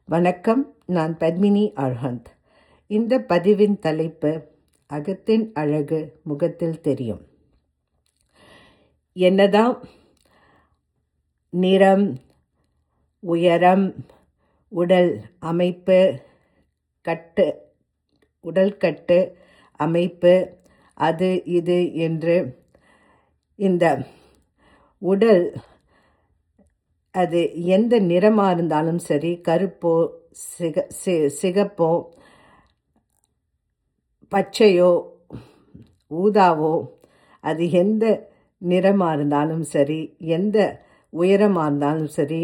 வணக்கம் நான் பத்மினி அர்ஹந்த் இந்த பதிவின் தலைப்பு அகத்தின் அழகு முகத்தில் தெரியும் என்னதான் நிறம் உயரம் உடல் அமைப்பு கட்டு உடல் கட்டு அமைப்பு அது இது என்று இந்த உடல் அது எந்த நிறமாக இருந்தாலும் சரி கருப்போ சிக சி சிகப்போ பச்சையோ ஊதாவோ அது எந்த நிறமாக இருந்தாலும் சரி எந்த உயரமாக இருந்தாலும் சரி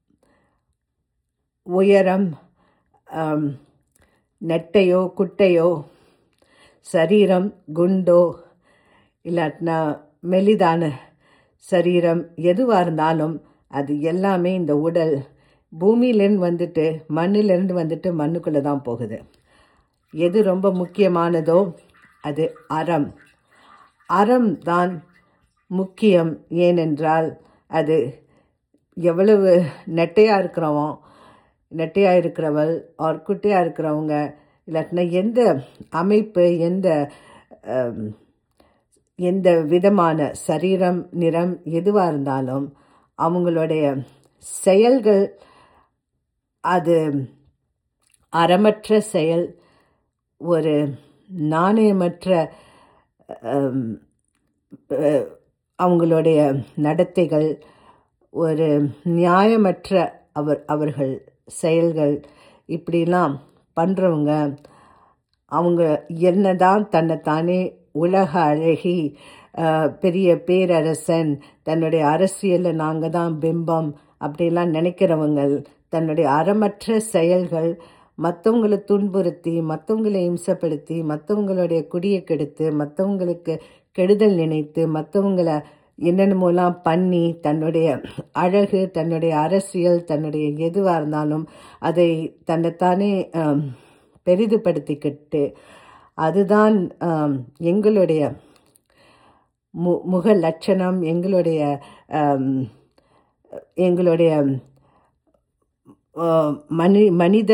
உயரம் ஆம், நெட்டையோ குட்டையோ சரீரம் குண்டோ இல்லாட்டினா மெலிதான சரீரம் எதுவாக இருந்தாலும் அது எல்லாமே இந்த உடல் பூமியிலேருந்து வந்துட்டு மண்ணிலேருந்து வந்துட்டு மண்ணுக்குள்ளே தான் போகுது எது ரொம்ப முக்கியமானதோ அது அறம் அறம் தான் முக்கியம் ஏனென்றால் அது எவ்வளவு நெட்டையாக இருக்கிறவன் நெட்டையாக இருக்கிறவள் ஆர் குட்டையாக இருக்கிறவங்க இல்லாட்டினா எந்த அமைப்பு எந்த அம், எந்த விதமான சரீரம் நிறம் எதுவாக இருந்தாலும் அவங்களுடைய செயல்கள் அது அறமற்ற செயல் ஒரு நாணயமற்ற அம், அஹ், அவங்களுடைய நடத்தைகள் ஒரு நியாயமற்ற அவர் அவர்கள் செயல்கள் இப்படிலாம் பண்ணுறவங்க அவங்க என்னதான் தன்னைத்தானே உலக அழகி அஹ், பெரிய பேரரசன் தன்னுடைய அரசியலில் நாங்கள் தான் பிம்பம் அப்படிலாம் நினைக்கிறவங்க தன்னுடைய அறமற்ற செயல்கள் மற்றவங்களை துன்புறுத்தி மற்றவங்களை இம்சப்படுத்தி மற்றவங்களுடைய குடியை கெடுத்து மற்றவங்களுக்கு கெடுதல் நினைத்து மற்றவங்கள என்னென்னமோலாம் பண்ணி தன்னுடைய அழகு தன்னுடைய அரசியல் தன்னுடைய எதுவாக இருந்தாலும் அதை தன்னைத்தானே ஆம், பெரிதுபடுத்திக்கிட்டு அதுதான் ஆம், எங்களுடைய மு முக லட்சணம் எங்களுடைய ஆம், எங்களுடைய ஆ, மனி மனித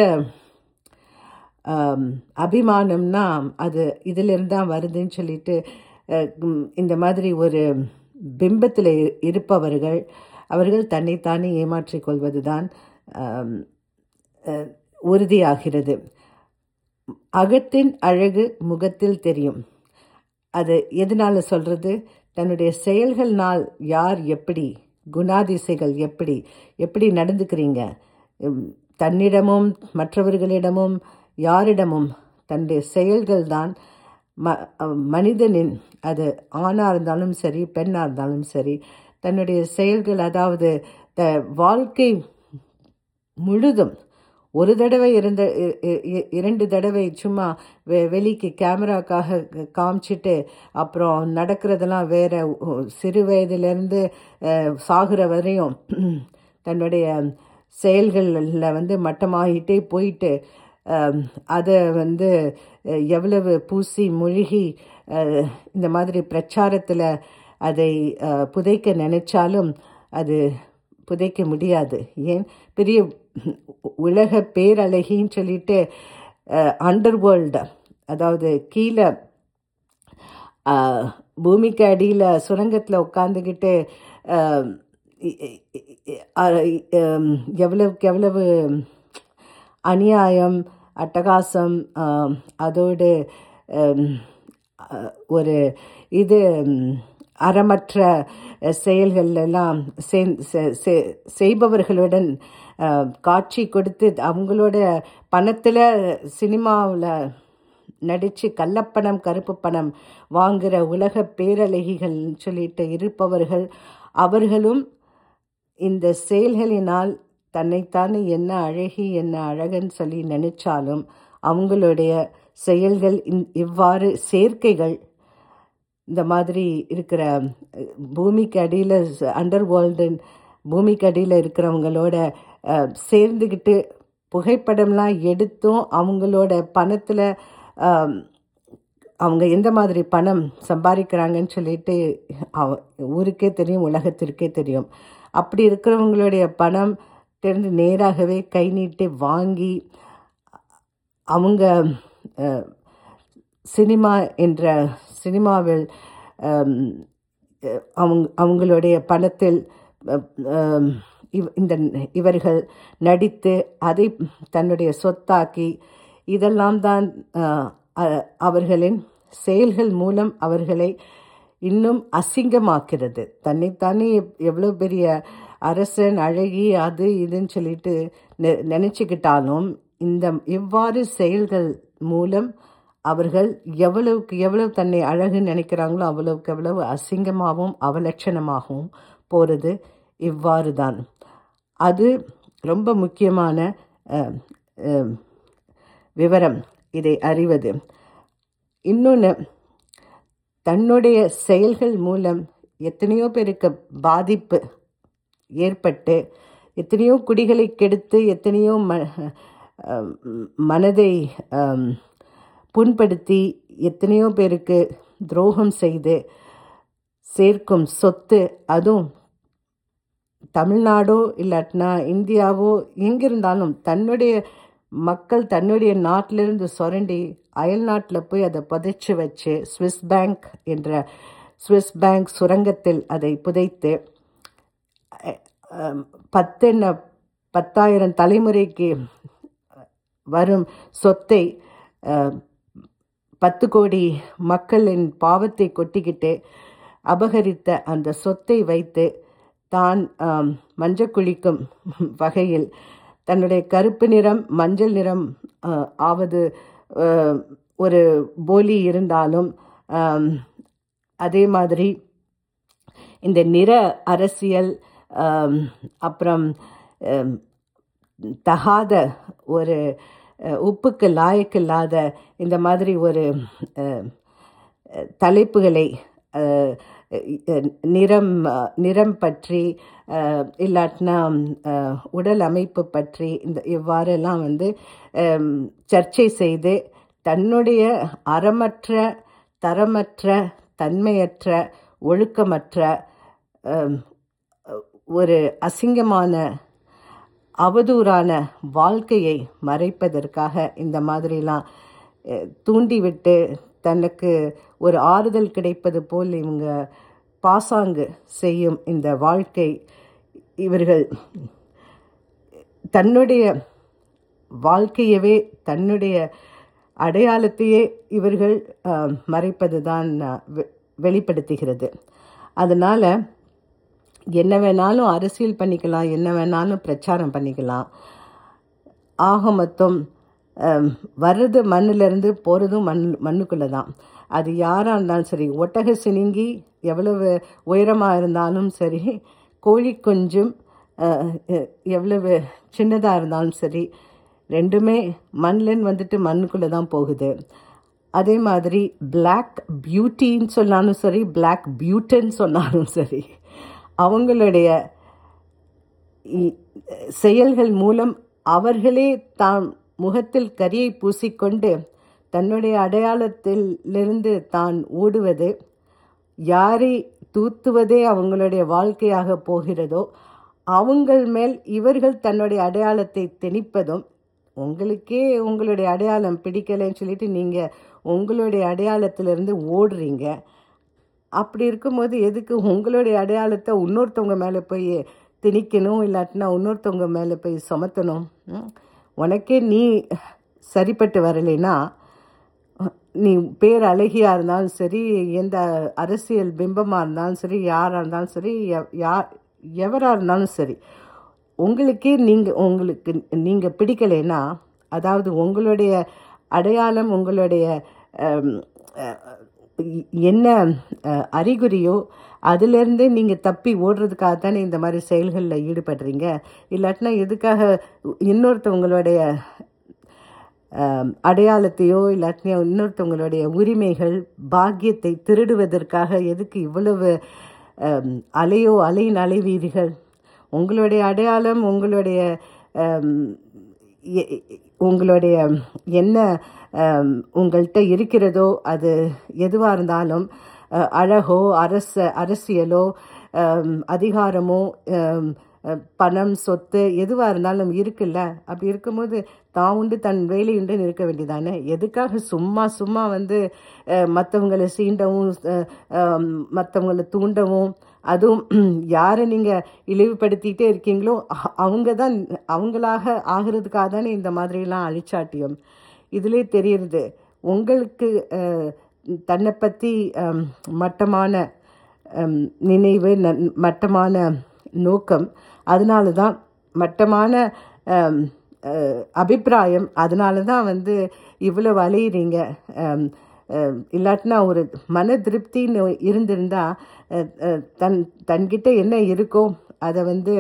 ஆம், அபிமானம்னா அது இதிலிருந்து தான் வருதுன்னு சொல்லிட்டு அஹ், ம், இந்த மாதிரி ஒரு பிம்பத்தில் இருப்பவர்கள் அவர்கள் தன்னைத்தானே ஏமாற்றிக் கொள்வது தான் ஆம், அஹ், உறுதியாகிறது அகத்தின் அழகு முகத்தில் தெரியும் அது எதனால சொல்றது தன்னுடைய செயல்கள்னால் யார் எப்படி குணாதிசைகள் எப்படி எப்படி நடந்துக்கிறீங்க உம், தன்னிடமும் மற்றவர்களிடமும் யாரிடமும் தன்னுடைய செயல்கள் தான் ம அஹ், மனிதனின் அது ஆணாக இருந்தாலும் சரி பெண்ணாக இருந்தாலும் சரி தன்னுடைய செயல்கள் அதாவது த வாழ்க்கை முழுதும் ஒரு தடவை இருந்த இ- இ- இ- இரண்டு தடவை சும்மா வெ வெளிக்கு கேமராக்காக காமிச்சிட்டு அப்புறம் நடக்கிறதெல்லாம் வேற உ- சிறு வயதிலிருந்து அஹ், சாகுற வரையும் தன்னுடைய செயல்களில் வந்து மட்டமாகிட்டே போயிட்டு அஹ், அதை வந்து அஹ், எவ்வளவு பூசி முழுகி அஹ், இந்த மாதிரி பிரச்சாரத்தில் அதை அஹ், புதைக்க நினைச்சாலும் அது புதைக்க முடியாது ஏன் பெரிய உலக பேரழகின்னு சொல்லிட்டு அண்டர் வேர்ல்டு அதாவது கீழே ஆஹ், பூமிக்கு அடியில் சுரங்கத்தில் உட்காந்துக்கிட்டு எவ்வளவுக்கு எவ்வளவு அநியாயம் அட்டகாசம் ஆம், அதோடு ஆம், அஹ், ஒரு இது ம், அறமற்ற அஹ், செயல்கள் எல்லாம் செய்- செ- செ- செய்பவர்களுடன் அஹ், காட்சி கொடுத்து அவங்களோட பணத்தில் சினிமாவில் நடித்து கள்ளப்பணம் கருப்பு பணம் வாங்குகிற உலக பேரழகிகள் சொல்லிட்டு இருப்பவர்கள் அவர்களும் இந்த செயல்களினால் தன்னைத்தானே என்ன அழகி என்ன அழகன்னு சொல்லி நினைச்சாலும் அவங்களுடைய செயல்கள் இந்- இவ்வாறு சேர்க்கைகள் இந்த மாதிரி இருக்கிற அஹ், பூமிக்கு அடியில் அண்டர் வேர்ல்டு பூமிக்கு அடியில் இருக்கிறவங்களோட அஹ், சேர்ந்துக்கிட்டு புகைப்படம்லாம் எடுத்தும் அவங்களோட பணத்தில் அவங்க எந்த மாதிரி பணம் சம்பாதிக்கிறாங்கன்னு சொல்லிட்டு அவ ஊருக்கே தெரியும் உலகத்திற்கே தெரியும் அப்படி இருக்கிறவங்களுடைய பணம் தெரிந்து நேராகவே கை நீட்டி வாங்கி அவங்க அஹ், சினிமா என்ற சினிமாவில் அம், அஹ், அவங்க அவங்களுடைய பணத்தில் அஹ், அம், இவ்- இந்த இவர்கள் நடித்து அதை தன்னுடைய சொத்தாக்கி இதெல்லாம் தான் அஹ், அ- அவர்களின் செயல்கள் மூலம் அவர்களை இன்னும் அசிங்கமாக்கிறது தன்னைத்தானே எவ்- எவ்வளோ பெரிய அரசன் அழகி அது இதுன்னு சொல்லிட்டு நெ நினச்சிக்கிட்டாலும் இந்த இவ்வாறு செயல்கள் மூலம் அவர்கள் எவ்வளவுக்கு எவ்வளவு தன்னை அழகுன்னு நினைக்கிறாங்களோ அவ்வளவுக்கு எவ்வளவு அசிங்கமாகவும் அவலட்சணமாகவும் போகிறது இவ்வாறு தான் அது ரொம்ப முக்கியமான அஹ், அஹ், விவரம் இதை அறிவது இன்னொன்று தன்னுடைய செயல்கள் மூலம் எத்தனையோ பேருக்கு பாதிப்பு ஏற்பட்டு எத்தனையோ குடிகளை கெடுத்து எத்தனையோ ம அஹ் மனதை அம், புண்படுத்தி எத்தனையோ பேருக்கு துரோகம் செய்து சேர்க்கும் சொத்து அதுவும் தமிழ்நாடோ இல்லாட்டினா இந்தியாவோ எங்கிருந்தாலும் தன்னுடைய மக்கள் தன்னுடைய நாட்டிலிருந்து சுரண்டி அயல் நாட்டில் போய் அதை புதைச்சி வச்சு ஸ்விஸ் பேங்க் என்ற ஸ்விஸ் பேங்க் சுரங்கத்தில் அதை புதைத்து அஹ், பத்தென்ன பத்தாயிரம் தலைமுறைக்கு வரும் சொத்தை அஹ், பத்து கோடி மக்களின் பாவத்தை கொட்டிக்கிட்டு அபகரித்த அந்த சொத்தை வைத்து தான் ஆம், மஞ்சள் குளிக்கும் வகையில் தன்னுடைய கருப்பு நிறம் மஞ்சள் நிறம் அஹ், ஆவது அஹ், ஒரு போலி இருந்தாலும் ஆம், அதே மாதிரி இந்த நிற அரசியல் ஆம், அப்புறம் ஆம், தகாத ஒரு அஹ், உப்புக்கு லாயக்கில்லாத இந்த மாதிரி ஒரு அஹ், அஹ், தலைப்புகளை அஹ், அஹ், நிறம் அஹ், நிறம் பற்றி அஹ், இல்லாட்டினா அஹ், உடல் அமைப்பு பற்றி இந்த இவ்வாறெல்லாம் வந்து அம், சர்ச்சை செய்து தன்னுடைய அறமற்ற தரமற்ற தன்மையற்ற ஒழுக்கமற்ற அம், ஒரு அசிங்கமான அவதூறான வாழ்க்கையை மறைப்பதற்காக இந்த மாதிரிலாம் அஹ், தூண்டிவிட்டு தனக்கு ஒரு ஆறுதல் கிடைப்பது போல் இவங்க பாசாங்கு செய்யும் இந்த வாழ்க்கை இவர்கள் தன்னுடைய வாழ்க்கையவே தன்னுடைய அடையாளத்தையே இவர்கள் அஹ், மறைப்பது தான் வெளிப்படுத்துகிறது அதனால் என்ன வேணாலும் அரசியல் பண்ணிக்கலாம் என்ன வேணாலும் பிரச்சாரம் பண்ணிக்கலாம் ஆக மொத்தம் அம், வர்றது மண்ணிலிருந்து போகிறதும் மண் மண்ணுக்குள்ளே தான் அது யாராக இருந்தாலும் சரி ஒட்டக சினுங்கி எவ்வளவு உயரமாக இருந்தாலும் சரி கோழி குஞ்சும் அஹ், எ- எவ்வளவு சின்னதாக இருந்தாலும் சரி ரெண்டுமே மண்ணில் வந்துட்டு மண்ணுக்குள்ளே தான் போகுது அதே மாதிரி பிளாக் பியூட்டின்னு சொன்னாலும் சரி பிளாக் பியூட்டன் சொன்னாலும் சரி அவங்களுடைய இ- செயல்கள் மூலம் அவர்களே தாம் முகத்தில் கரியை பூசிக்கொண்டு தன்னுடைய அடையாளத்திலிருந்து தான் ஓடுவது யாரை தூத்துவதே அவங்களுடைய வாழ்க்கையாக போகிறதோ அவங்கள் மேல் இவர்கள் தன்னுடைய அடையாளத்தை திணிப்பதும் உங்களுக்கே உங்களுடைய அடையாளம் பிடிக்கலைன்னு சொல்லிட்டு நீங்கள் உங்களுடைய அடையாளத்திலிருந்து ஓடுறீங்க அப்படி இருக்கும்போது எதுக்கு உங்களுடைய அடையாளத்தை இன்னொருத்தவங்க மேலே போய் திணிக்கணும் இல்லாட்டினா இன்னொருத்தவங்க மேலே போய் சுமத்தணும் ம்? உனக்கே நீ சரிப்பட்டு வரலைன்னா நீ பேர் அழகியாக இருந்தாலும் சரி எந்த அரசியல் பிம்பமாக இருந்தாலும் சரி யாராக இருந்தாலும் சரி எவ்- யா எவராக இருந்தாலும் சரி உங்களுக்கே நீங்கள் உங்களுக்கு நீங்கள் பிடிக்கலைன்னா அதாவது உங்களுடைய அடையாளம் உங்களுடைய அம், அஹ், என்ன அஹ், அறிகுறியோ அதிலிருந்து நீங்கள் தப்பி ஓடுறதுக்காக தானே இந்த மாதிரி செயல்களில் ஈடுபடுறீங்க இல்லாட்டினா எதுக்காக இன்னொருத்தவங்களுடைய ஆம், அடையாளத்தையோ இல்லாட்டினா இன்னொருத்தவங்களுடைய உரிமைகள் பாக்கியத்தை திருடுவதற்காக எதுக்கு இவ்வளவு ஆம், அலையோ அலையின் அலைவீதிகள் உங்களுடைய அடையாளம் உங்களுடைய ஆம், எ- எ- உங்களுடைய என்ன ஆம், உங்கள்கிட்ட இருக்கிறதோ அது எதுவாக இருந்தாலும் அஹ், அழகோ அரச அரசியலோ ஆம், அதிகாரமோ ஆம், அஹ், பணம் சொத்து எதுவாக இருந்தாலும் இருக்குல்ல அப்படி இருக்கும்போது தான் உண்டு தன் வேலை உண்டுன்னு இருக்க வேண்டியதானே எதுக்காக சும்மா சும்மா வந்து மற்றவங்களை சீண்டவும் மற்றவங்களை தூண்டவும் அதுவும் யாரை நீங்கள் இழிவுபடுத்திட்டே இருக்கீங்களோ அ- அவங்க தான் அவங்களாக ஆகிறதுக்காக தானே இந்த மாதிரிலாம் அழிச்சாட்டியம் இதிலே தெரியுது உங்களுக்கு அஹ், தன்னை பற்றி மட்டமான அம், நினைவு நன்- மட்டமான நோக்கம் அதனால தான் மட்டமான அம், அஹ், அபிப்பிராயம் அதனால தான் வந்து இவ்வளவு அலையிறீங்க அம், அஹ், இல்லாட்டினா ஒரு மன திருப்தின்னு இருந்திருந்தா அஹ், அஹ், தன் தன்கிட்ட என்ன இருக்கோ அதை வந்து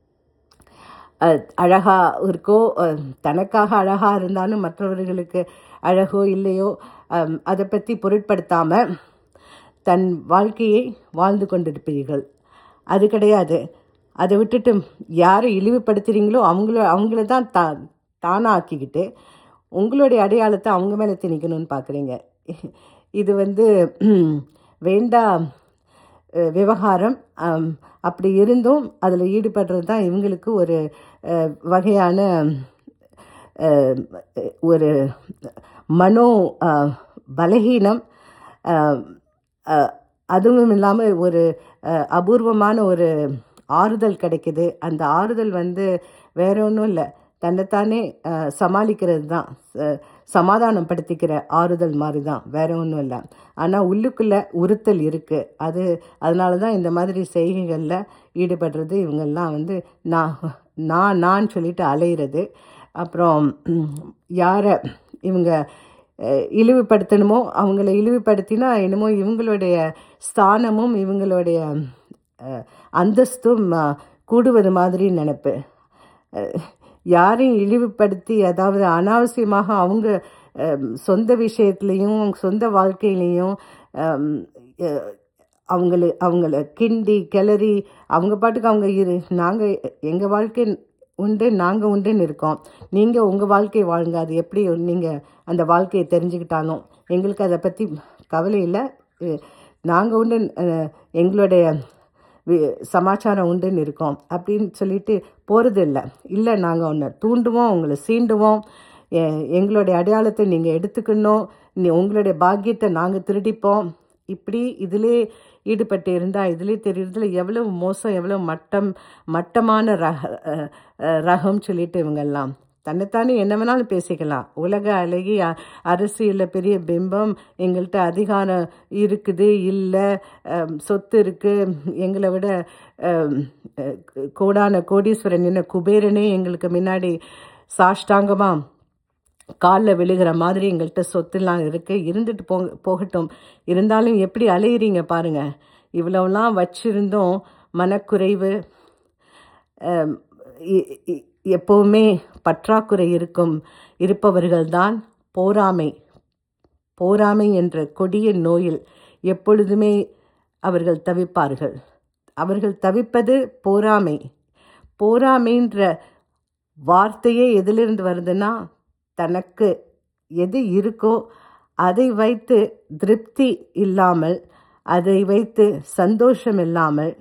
அஹ், அழகா இருக்கோ அஹ், தனக்காக அழகா இருந்தாலும் மற்றவர்களுக்கு அழகோ இல்லையோ அம், அதை பற்றி பொருட்படுத்தாம தன் வாழ்க்கையை வாழ்ந்து கொண்டிருப்பீர்கள் அது கிடையாது அதை விட்டுட்டு யாரை இழிவுபடுத்துறீங்களோ அவங்கள அவங்கள தான் தா தானாக ஆக்கிக்கிட்டு உங்களுடைய அடையாளத்தை அவங்க மேலே திணிக்கணும்னு பார்க்குறீங்க இது வந்து வேண்டா அஹ், விவகாரம் அம், அப்படி இருந்தும் அதில் ஈடுபடுறது தான் இவங்களுக்கு ஒரு அஹ், வகையான அஹ், ஒரு மனோ அஹ், பலகீனம் அஹ், அஹ், அதுவும் இல்லாமல் ஒரு அஹ், அபூர்வமான ஒரு ஆறுதல் கிடைக்குது அந்த ஆறுதல் வந்து வேற ஒன்றும் இல்லை தன்னைத்தானே அஹ், சமாளிக்கிறது தான் ச- சமாதானம் படுத்திக்கிற ஆறுதல் மாதிரி தான் வேற ஒன்றும் இல்லை ஆனால் உள்ளுக்குள்ளே உறுத்தல் இருக்குது அது அதனால தான் இந்த மாதிரி செய்கைகளில் ஈடுபடுறது இவங்கெல்லாம் வந்து நான் நான் நான் சொல்லிட்டு அலையிறது அப்புறம் ம், யாரை இவங்க அஹ், இழிவுபடுத்தணுமோ அவங்கள இழிவுபடுத்தினா என்னமோ இவங்களுடைய ஸ்தானமும் இவங்களுடைய அஹ், அந்தஸ்தும் அஹ், கூடுவது மாதிரி நினைப்பு அஹ், யாரையும் இழிவுபடுத்தி அதாவது அனாவசியமாக அவங்க அஹ், சொந்த விஷயத்துலேயும் சொந்த வாழ்க்கையிலையும் அம், அஹ், அவங்கள அவங்கள கிண்டி கிளறி அவங்க பாட்டுக்கு அவங்க இரு நாங்கள் எங்கள் வாழ்க்கை உண்டு நாங்கள் உண்டுன்னு இருக்கோம் நீங்கள் உங்கள் வாழ்க்கையை வாழுங்க அது எப்படி நீங்கள் அந்த வாழ்க்கையை தெரிஞ்சுக்கிட்டாலும் எங்களுக்கு அதை பற்றி கவலை இல்லை நாங்கள் உண்டு அஹ், எங்களுடைய வி- சமாச்சாரம் உண்டுன்னு இருக்கோம் அப்படின்னு சொல்லிட்டு போகிறது இல்லை இல்லை நாங்கள் ஒன்று தூண்டுவோம் உங்களை சீண்டுவோம் எ- எங்களுடைய அடையாளத்தை நீங்கள் எடுத்துக்கணும் நீ உங்களுடைய பாக்கியத்தை நாங்கள் திருடிப்போம் இப்படி இதிலே ஈடுபட்டு இருந்தால் இதிலே தெரியறதுல எவ்வளவு மோசம் எவ்வளவு மட்டம் மட்டமான ரக அஹ், அஹ், ரகம் சொல்லிட்டு இவங்கெல்லாம் தன்னைத்தானே என்ன வேணாலும் பேசிக்கலாம் உலக அழகி அ- அரசியலில் பெரிய பிம்பம் எங்கள்கிட்ட அதிகாரம் இருக்குது இல்லை சொத்து இருக்குது எங்களை விட அம், அஹ், கோடான கோடீஸ்வரன் என்ன குபேரனே எங்களுக்கு முன்னாடி சாஷ்டாங்கமாக காலில் விழுகிற மாதிரி எங்கள்கிட்ட சொத்துலாம் இருக்குது இருந்துட்டு போ போகட்டும் இருந்தாலும் எப்படி அலையிறீங்க பாருங்க இவ்வளவுலாம் வச்சிருந்தோம் மனக்குறைவு அம், இ- இ- எப்பவுமே பற்றாக்குறை இருக்கும் இருப்பவர்கள்தான் போராமை போராமை என்ற கொடிய நோயில் எப்பொழுதுமே அவர்கள் தவிப்பார்கள் அவர்கள் தவிப்பது போராமை போராமைன்ற வார்த்தையே எதிலிருந்து வருதுன்னா தனக்கு எது இருக்கோ அதை வைத்து திருப்தி இல்லாமல் அதை வைத்து சந்தோஷம் இல்லாமல்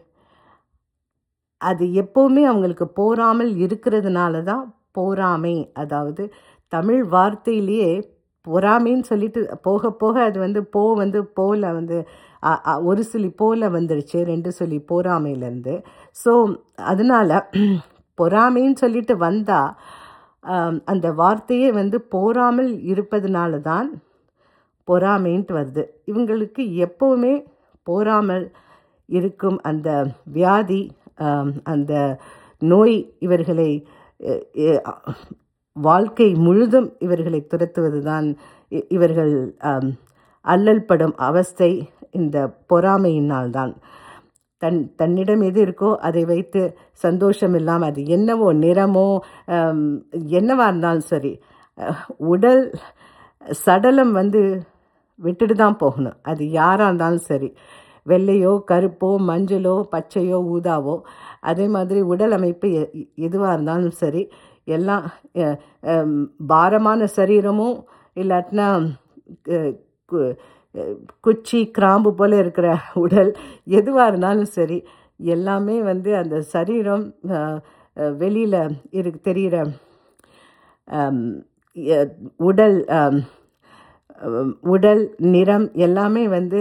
அது எப்போவுமே அவங்களுக்கு போராமல் இருக்கிறதுனால தான் போராமை அதாவது தமிழ் வார்த்தையிலேயே பொறாமைன்னு சொல்லிட்டு போக போக அது வந்து போ வந்து போல வந்து அ- அ- ஒரு சொல்லி போல வந்துருச்சு ரெண்டு சொல்லி போராமையிலேருந்து ஸோ அதனால பொறாமைன்னு சொல்லிட்டு வந்தால் அந்த வார்த்தையே வந்து போராமல் இருப்பதனால தான் பொறாமைன்ட்டு வருது இவங்களுக்கு எப்போவுமே போராமல் இருக்கும் அந்த வியாதி ஆம், அந்த நோய் இவர்களை அஹ், அஹ், வாழ்க்கை முழுதும் இவர்களை துரத்துவது தான் இவர்கள் ஆம், அல்லல் படும் அவஸ்தை இந்த பொறாமையினால் தான் தன் தன்னிடம் எது இருக்கோ அதை வைத்து சந்தோஷம் இல்லாமல் அது என்னவோ நிறமோ ஆம், என்னவா இருந்தாலும் சரி அஹ், உடல் சடலம் வந்து விட்டுட்டு தான் போகணும் அது யாராக இருந்தாலும் சரி வெள்ளையோ கருப்போ மஞ்சளோ பச்சையோ ஊதாவோ அதே மாதிரி உடல் அமைப்பு எதுவாக இருந்தாலும் சரி எல்லாம் அஹ், ஹம், பாரமான சரீரமும் இல்லாட்டினா அஹ், கு- அஹ், குச்சி கிராம்பு போல் இருக்கிற உடல் எதுவாக இருந்தாலும் சரி எல்லாமே வந்து அந்த சரீரம் அஹ், அஹ், வெளியில இருக்கு தெரிகிற ஆம், எ- உடல் ஆம், அம், உடல் நிறம் எல்லாமே வந்து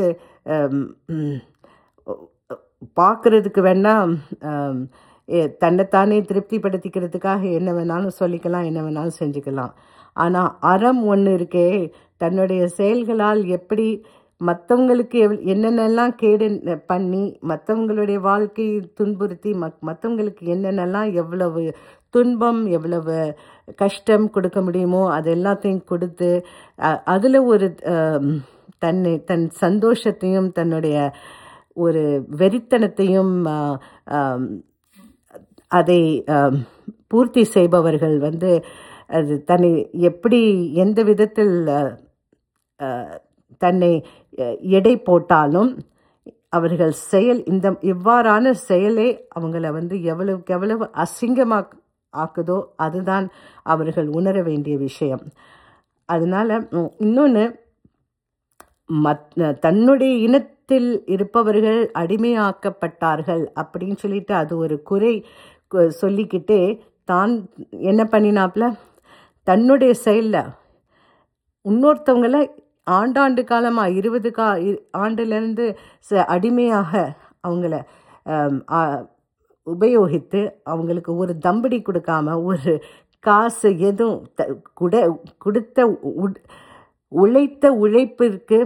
பார்க்குறதுக்கு வேணா ஆம், எ- தன்னைத்தானே திருப்திப்படுத்திக்கிறதுக்காக என்ன வேணாலும் சொல்லிக்கலாம் என்ன வேணாலும் செஞ்சுக்கலாம் ஆனால் அறம் ஒன்று இருக்கே தன்னுடைய செயல்களால் எப்படி மற்றவங்களுக்கு எவ் என்னென்னலாம் கேடு ந- பண்ணி மற்றவங்களுடைய வாழ்க்கையை துன்புறுத்தி மக் மற்றவங்களுக்கு என்னென்னலாம் எவ்வளவு துன்பம் எவ்வளவு கஷ்டம் கொடுக்க முடியுமோ அது எல்லாத்தையும் கொடுத்து அதில் ஒரு ஆம், தன்னை தன் சந்தோஷத்தையும் தன்னுடைய ஒரு வெறித்தனத்தையும் ஆ, ஆம், அதை ஆம், பூர்த்தி செய்பவர்கள் வந்து அது தன்னை எப்படி எந்த விதத்தில் அ, அ, தன்னை அ, எடை போட்டாலும் அவர்கள் செயல் இந்த இவ்வாறான செயலே அவங்கள வந்து எவ்வளவுக்கு எவ்வளவு அசிங்கமாக ஆக்குதோ அதுதான் அவர்கள் உணர வேண்டிய விஷயம் அதனால இன்னொன்று மத் தன்னுடைய இனத்தில் இருப்பவர்கள் அடிமையாக்கப்பட்டார்கள் அப்படின்னு சொல்லிட்டு அது ஒரு குறை கு- சொல்லிக்கிட்டே தான் என்ன பண்ணினாப்ல தன்னுடைய செயலில் இன்னொருத்தவங்கள ஆண்டாண்டு காலமாக இருபது கா இ- ஆண்டுலேருந்து ச அடிமையாக அவங்கள ஆம், ஆ, உபயோகித்து அவங்களுக்கு ஒரு தம்படி கொடுக்காம ஒரு காசு எதுவும் த- குட கொடுத்த உட்- உழைத்த உழைப்பிற்கு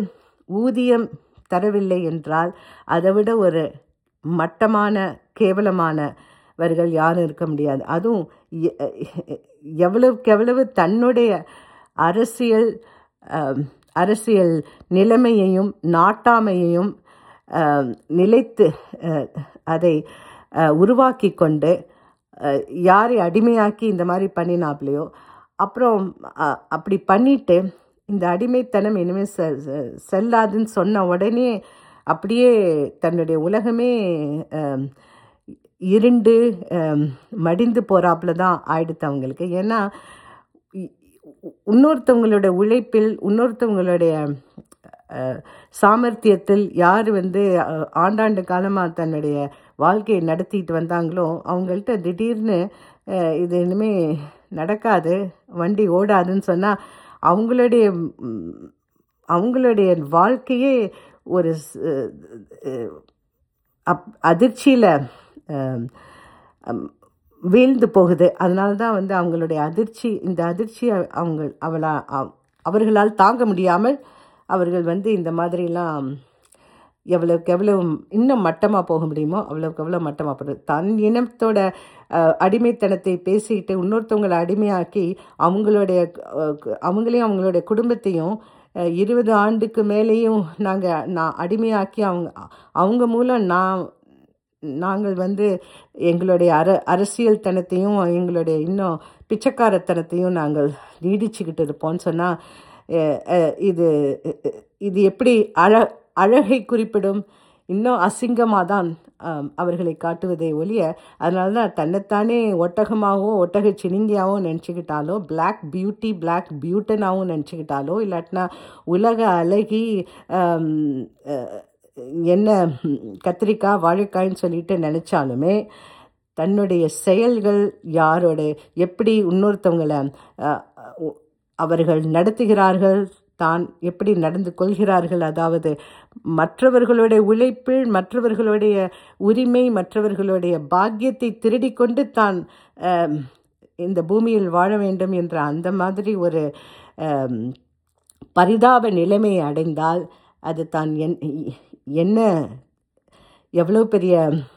ஊதியம் தரவில்லை என்றால் அதை விட ஒரு மட்டமான கேவலமானவர்கள் யாரும் இருக்க முடியாது அதுவும் எ- எவ்வளவுக்கு எவ்வளவு தன்னுடைய அரசியல் ஆம், அரசியல் நிலைமையையும் நாட்டாமையையும் ஆம், நிலைத்து அஹ், அதை அஹ், உருவாக்கி கொண்டு அஹ், யாரை அடிமையாக்கி இந்த மாதிரி பண்ணினாப்லையோ அப்புறம் அ- அப்படி பண்ணிட்டு இந்த அடிமைத்தனம் இனிமேல் செ செ- செல்லாதுன்னு சொன்ன உடனே அப்படியே தன்னுடைய உலகமே ஆம், இருண்டு ஆம், மடிந்து போகிறாப்புல தான் ஆயிடுத்து அவங்களுக்கு ஏன்னா இ- இ- இன்னொருத்தவங்களோட உழைப்பில் இன்னொருத்தவங்களுடைய அஹ், சாமர்த்தியத்தில் யார் வந்து அஹ், ஆண்டாண்டு காலமாக தன்னுடைய வாழ்க்கையை நடத்திட்டு வந்தாங்களோ அவங்கள்ட்ட திடீர்னு அஹ், இது இனிமே நடக்காது வண்டி ஓடாதுன்னு சொன்னால் அவங்களுடைய ம், அவங்களுடைய வாழ்க்கையே ஒரு ஸ்- அஹ், அப் அதிர்ச்சியில் வீழ்ந்து போகுது அதனால தான் வந்து அவங்களுடைய அதிர்ச்சி இந்த அதிர்ச்சியை அவங்க அவளா அவ- அவர்களால் தாங்க முடியாமல் அவர்கள் வந்து இந்த மாதிரிலாம் எவ்வளவுக்கு எவ்வளவு இன்னும் மட்டமாக போக முடியுமோ அவ்வளவுக்கு எவ்வளோ மட்டமாக போகிறது தன் இனத்தோட அஹ், அடிமைத்தனத்தை பேசிட்டு இன்னொருத்தவங்களை அடிமையாக்கி அவங்களுடைய அஹ், அவங்களையும் அவங்களுடைய குடும்பத்தையும் அஹ், இருபது ஆண்டுக்கு மேலேயும் நாங்கள் நான் அடிமையாக்கி அவங்க அவங்க மூலம் நான் நாங்கள் வந்து எங்களுடைய அர அரசியல் தனத்தையும் எங்களுடைய இன்னும் பிச்சைக்காரத்தனத்தையும் நாங்கள் நீடிச்சுக்கிட்டு இருப்போம்னு சொன்னால் இது இது எப்படி அழ அழகை குறிப்பிடும் இன்னும் அசிங்கமாக தான் ஆம், அவர்களை காட்டுவதை ஒழிய அதனால தான் தன்னைத்தானே ஒட்டகமாகவோ ஒட்டக சினிங்கியாவோ நினச்சிக்கிட்டாலோ பிளாக் பியூட்டி பிளாக் பியூட்டனாகவும் நினச்சிக்கிட்டாலோ இல்லாட்டினா உலக அழகி ஆம், அஹ், என்ன ம், கத்திரிக்காய் வாழைக்காய்ன்னு சொல்லிட்டு நினச்சாலுமே தன்னுடைய செயல்கள் யாரோட எப்படி இன்னொருத்தவங்களை அஹ், உ- அவர்கள் நடத்துகிறார்கள் தான் எப்படி நடந்து கொள்கிறார்கள் அதாவது மற்றவர்களுடைய உழைப்பில் மற்றவர்களுடைய உரிமை மற்றவர்களுடைய பாக்கியத்தை திருடிக்கொண்டு தான் ஆம், இந்த பூமியில் வாழ வேண்டும் என்ற அந்த மாதிரி ஒரு ஆம், பரிதாப நிலைமையை அடைந்தால் அது தான் என் என்ன எவ்வளோ பெரிய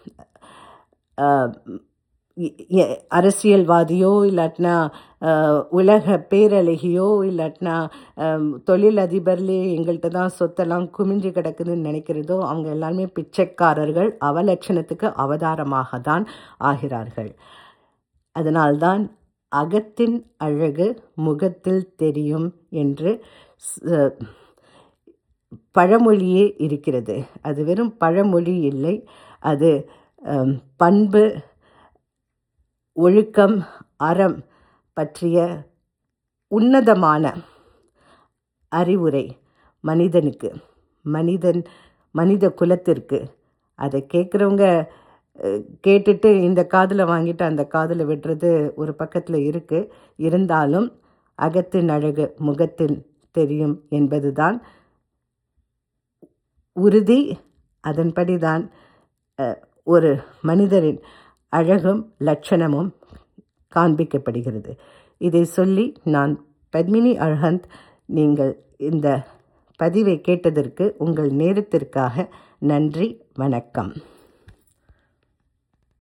ஆஹ், இ- இ- அரசியல்வாதியோ இல்லாட்டினா ஆஹ், உலக பேரழகியோ இல்லாட்டினா ஆம், தொழில் அதிபர்லேயே எங்கள்கிட்ட தான் சொத்தெல்லாம் குமிஞ்சு கிடக்குதுன்னு நினைக்கிறதோ அவங்க எல்லாருமே பிச்சைக்காரர்கள் அவலட்சணத்துக்கு அவதாரமாக தான் ஆகிறார்கள் அதனால்தான் அகத்தின் அழகு முகத்தில் தெரியும் என்று ச- பழமொழியே இருக்கிறது அது வெறும் பழமொழி இல்லை அது அம், பண்பு ஒழுக்கம் அறம் பற்றிய உன்னதமான அறிவுரை மனிதனுக்கு மனிதன் மனித குலத்திற்கு அதை கேட்குறவங்க அஹ், கேட்டுட்டு இந்த காதில் வாங்கிட்டு அந்த காதில் விடுறது ஒரு பக்கத்தில் இருக்குது இருந்தாலும் அகத்தின் அழகு முகத்தில் தெரியும் என்பதுதான் உறுதி அதன்படிதான் அஹ், ஒரு மனிதரின் அழகும் லட்சணமும் காண்பிக்கப்படுகிறது இதை சொல்லி நான் பத்மினி அழகந்த் நீங்கள் இந்த பதிவை கேட்டதற்கு உங்கள் நேரத்திற்காக நன்றி வணக்கம்